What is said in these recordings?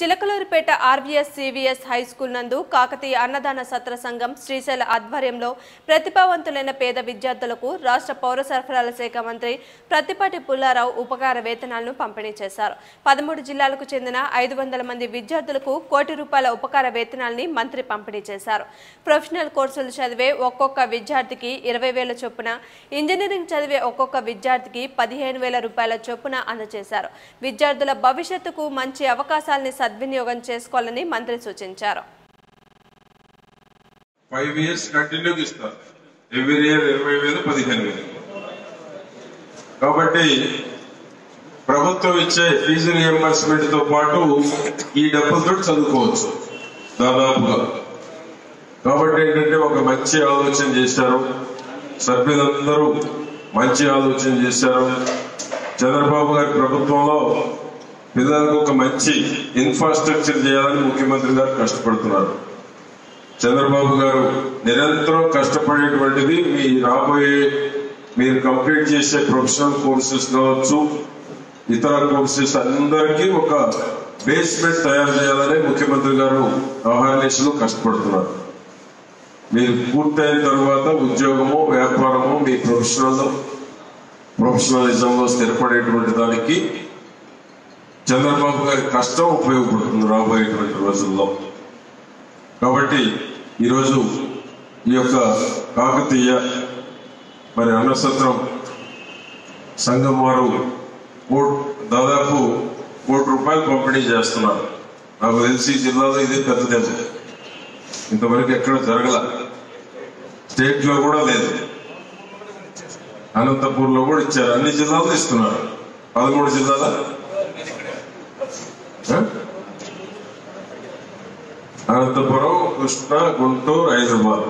Chilakaluripet RVS CVS high school నందు కాకతీయ అన్నదాన సత్ర సంఘం శ్రీశైల ఆధ్వర్యంలో ప్రతిభావంతులైన పేద విద్యార్థులకు రాష్ట్ర పౌర సరఫరాల శాఖ మంత్రి ప్రతిపాటి పుల్లారావు ఉపకార వేతనాలను పంపిణీ చేశారు పదమూడు జిల్లాలకు చెందిన ఐదు వందల మంది విద్యార్థులకు కోటి రూపాయల ఉపకార వేతనాల్ని మంత్రి పంపిణీ చేశారు ప్రొఫెషనల్ కోర్సులు చదివే ఒక్కొక్క విద్యార్థికి ఇరవై వేల చొప్పున ఇంజనీరింగ్ చదివే ఒక్కొక్క విద్యార్థికి పదిహేను వేల రూపాయల చొప్పున అందజేశారు విద్యార్థుల భవిష్యత్తుకు మంచి అవకాశాలని సద్వినియోగం చేసుకోవాలని మంత్రి సూచించారు ఫైవ్ ఇయర్స్ కంటిన్యూగా ఇస్తారు ఎవ్రీ ఇయర్ ఇరవై వేలు పదిహేను వేలు కాబట్టి ప్రభుత్వం ఇచ్చే ఫీజు రియంబర్స్మెంట్ తో పాటు ఈ డబ్బులతో చదువుకోవచ్చు దాదాపుగా కాబట్టి ఏంటంటే ఒక మంచి ఆలోచన చేశారు సభ్యులందరూ మంచి ఆలోచన చేశారు చంద్రబాబు గారి ప్రభుత్వంలో పిల్లలకు ఒక మంచి ఇన్ఫ్రాస్ట్రక్చర్ చేయాలని ముఖ్యమంత్రి గారు కష్టపడుతున్నారు చంద్రబాబు గారు నిరంతరం కష్టపడేటువంటిది మీ రాబోయే మీరు కంప్లీట్ చేసే ప్రొఫెషనల్ కోర్సెస్ కావచ్చు ఇతర కోర్సెస్ అందరికీ ఒక బేస్మెంట్ తయారు చేయాలని ముఖ్యమంత్రి గారు అహర్నిశలు కష్టపడుతున్నారు మీరు పూర్తయిన తర్వాత ఉద్యోగము వ్యాపారము మీ ప్రొఫెషనల్ ప్రొఫెషనలిజంలో స్థిరపడేటువంటి దానికి చంద్రబాబు గారి కష్టం ఉపయోగపడుతుంది రాబోయేటువంటి రోజుల్లో కాబట్టి ఈరోజు ఈ యొక్క కాకతీయ మరి అన్నసత్రం సంఘం వారు కోట్ దాదాపు కోటి రూపాయలు పంపిణీ చేస్తున్నారు నాకు తెలిసి ఈ జిల్లాలో ఇదే పెద్దదేమో ఇంతవరకు ఎక్కడ జరగల స్టేట్ లో కూడా లేదు అనంతపూర్ లో కూడా ఇచ్చారు అన్ని జిల్లాల్లో ఇస్తున్నారు పదమూడు జిల్లాల ఆ? అనంతపురం కృష్ణా గుంటూరు హైదరాబాద్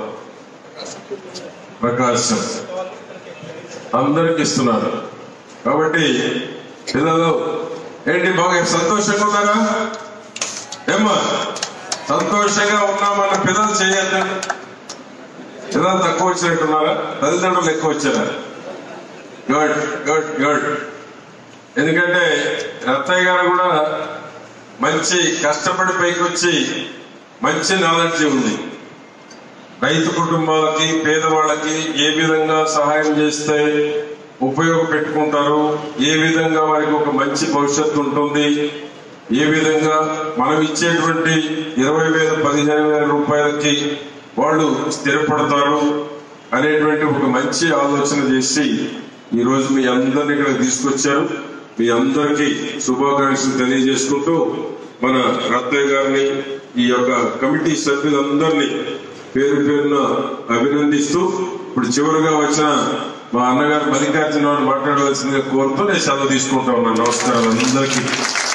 ప్రకాశం అందరికి ఇస్తున్నారు కాబట్టి పిల్లలు ఏంటి బాగా సంతోషంగా ఉన్నారా ఏమ్మా సంతోషంగా ఉన్నామన్న పిల్లలు చేయొద్దు పిల్లలు తక్కువ వచ్చినట్టున్నారా తల్లిదండ్రులు ఎక్కువ వచ్చారా గుడ్ గుడ్ గుడ్ ఎందుకంటే రత్తయ్య గారు కూడా మంచి కష్టపడి పైకి వచ్చి మంచి నాలెడ్జ్ ఉంది రైతు కుటుంబాలకి పేదవాళ్ళకి ఏ విధంగా సహాయం చేస్తే ఉపయోగపెట్టుకుంటారు ఏ విధంగా వారికి ఒక మంచి భవిష్యత్తు ఉంటుంది ఏ విధంగా మనం ఇచ్చేటువంటి ఇరవై వేల పదిహేను వేల రూపాయలకి వాళ్ళు స్థిరపడతారు అనేటువంటి ఒక మంచి ఆలోచన చేసి ఈ రోజు మీ అందరిని ఇక్కడ తీసుకొచ్చారు మీ అందరికీ శుభాకాంక్షలు తెలియజేసుకుంటూ మన రత్తయ్య గారిని ఈ యొక్క కమిటీ సభ్యులందరినీ పేరు పేరున అభినందిస్తూ ఇప్పుడు చివరిగా వచ్చిన మా అన్నగారు మల్లికార్జున వారు మాట్లాడవలసిందిగా కోరుతూ నేను సెలవు తీసుకుంటా ఉన్నాను నమస్కారం అందరికీ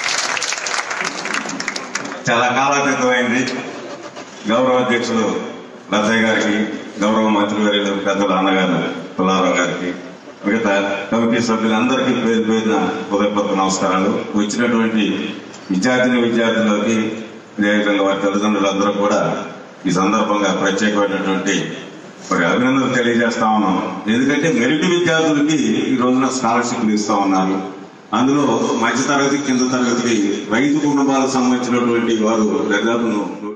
చాలా కాలాతీతమైంది గౌరవ అధ్యక్షులు లద్దయ్య గారికి గౌరవ మంత్రివర్యులు పెద్దల అన్నగారు పుల్లారావు గారికి మిగతా కమిటీ సభ్యులందరికీ పేరు పేరున హృదయపూర్వక నమస్కారాలు వచ్చినటువంటి విద్యార్థిని విద్యార్థులకి అదేవిధంగా వారి తల్లిదండ్రులందరూ కూడా ఈ సందర్భంగా ప్రత్యేకమైనటువంటి మరి అభినందనలు తెలియజేస్తా ఉన్నాం ఎందుకంటే మెరిట్ విద్యార్థులకి ఈ రోజున స్కాలర్షిప్లు ఇస్తా ఉన్నారు అందులో మధ్య తరగతి కింద తరగతికి రైతు కుటుంబాలకు సంబంధించినటువంటి వారు దాదాపు